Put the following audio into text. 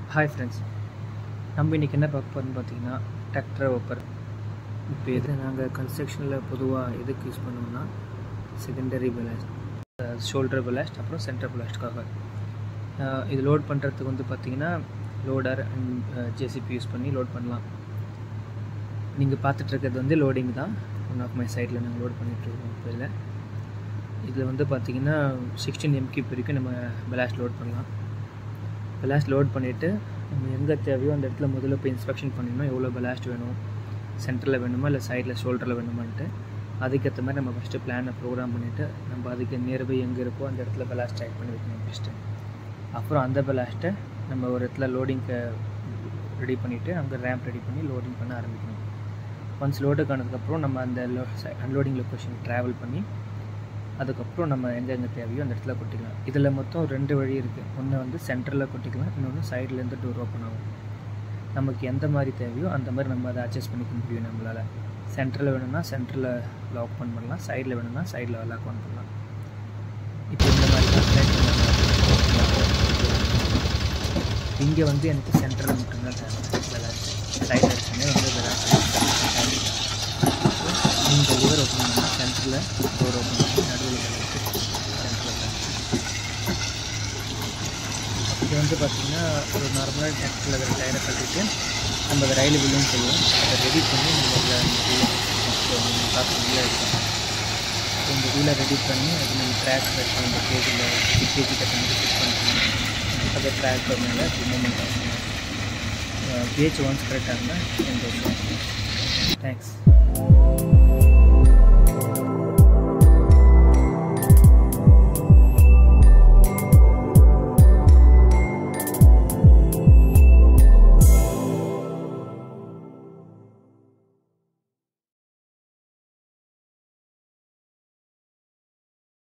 Hi friends நம்ம இன்றைக்கி என்ன பார்க்க போகிறோம்னு பார்த்தீங்கன்னா டிராக்டர் ஒப்பர் இப்போ எது நாங்கள் கன்ஸ்ட்ரக்ஷனில் பொதுவாக எதுக்கு யூஸ் பண்ணுவோம்னா செகண்டரி பெலாஸ்ட் ஷோல்டர் பெலாஸ்ட் அப்புறம் சென்டர் பெலாஸ்ட்காக இது லோட் பண்ணுறதுக்கு வந்து பார்த்தீங்கன்னா லோடர் அண்ட் ஜேசிபி யூஸ் பண்ணி லோட் பண்ணலாம் நீங்கள் பார்த்துட்ருக்கிறது வந்து லோடிங் தான் ஒன் ஆஃப் மை சைடில் நாங்கள் லோட் பண்ணிகிட்ருக்கோம் இப்போ இதில் இதில் வந்து பார்த்தீங்கன்னா சிக்ஸ்டீன் எம்கியூப் வரைக்கும் நம்ம பெலாஸ்ட் லோட் பண்ணலாம் பெலாஸ்ட் லோட் பண்ணிவிட்டு நம்ம எங்கே தேவையோ அந்த இடத்துல முதல்ல போய் இன்ஸ்பெக்ஷன் பண்ணிடணும் எவ்வளோ பெலாஸ்ட் வேணும் சென்டரில் வேணுமா இல்லை சைடில் ஷோல்டரில் வேணுமான்ட்டு அதுக்கேற்ற மாதிரி நம்ம ஃபஸ்ட்டு பிளானை ப்ரோக்ராம் பண்ணிவிட்டு நம்ம அதுக்கு நியர்பை எங்கே இருக்கோ அந்த இடத்துல பெலாஸ்ட் ஆட் பண்ணி வைக்கணும் ஃபஸ்ட்டு அப்புறம் அந்த பெலாஸ்ட்டை நம்ம ஒரு இடத்துல லோடிங்க்கு ரெடி பண்ணிவிட்டு அங்கே ரேம்ப் ரெடி பண்ணி லோடிங் பண்ண ஆரம்பிக்கணும் ஒன்ஸ் லோடுக்கு ஆனதுக்கப்புறம் நம்ம அந்த லோ அன்லோடிங் லொக்கேஷன் ட்ராவல் பண்ணி அதுக்கப்புறம் நம்ம எங்கே எங்கே தேவையோ அந்த இடத்துல கொட்டிக்கலாம் இதில் மொத்தம் ரெண்டு வழி இருக்குது ஒன்று வந்து சென்டரில் கொட்டிக்கலாம் இன்னொன்று சைட்லேருந்து டோர் ஓப்பன் ஆகும் நமக்கு எந்த மாதிரி தேவையோ அந்த மாதிரி நம்ம அதை அட்ஜஸ்ட் பண்ணிக்க முடியும் நம்மளால் சென்டரில் வேணும்னா சென்டரில் லாக் பண்ண பண்ணலாம் சைடில் வேணும்னா சைடில் லாக் ஆன் பண்ணலாம் இப்போ இந்த மாதிரி தான் select பண்ணலாம். இங்கே வந்து எனக்கு சென்டரில் மட்டும்தான் தேவை விளாட்டு சைடில் இருக்குமே வந்து விளாட்டு இந்த லிவர் ஓப்பன் பண்ணால் சென்டரில் டோர் ஓப்பன் பண்ணி நடுவில் விளாட்டு சென்டரில் இது வந்து பார்த்திங்கன்னா ஒரு நார்மலாக டேக்ஸில் இருக்கிற டயரை கட்டிட்டு நம்ம அதை ரயில் வில்லுன்னு சொல்லுவோம் அதை ரெடி பண்ணி நம்ம அதில் பார்த்து வீலாக இருக்கும் இந்த வீலை ரெடி பண்ணி அது நம்ம ட்ராக் வச்சு அந்த கேஜில் கேஜி கட்ட மாதிரி ஃபிட் பண்ணிக்கணும் அதை ட்ராக் மேலே மூமெண்ட் ஆகும் கேஜ் ஒன்ஸ் கரெக்டாக இருந்தால் எந்த தேங்க்ஸ்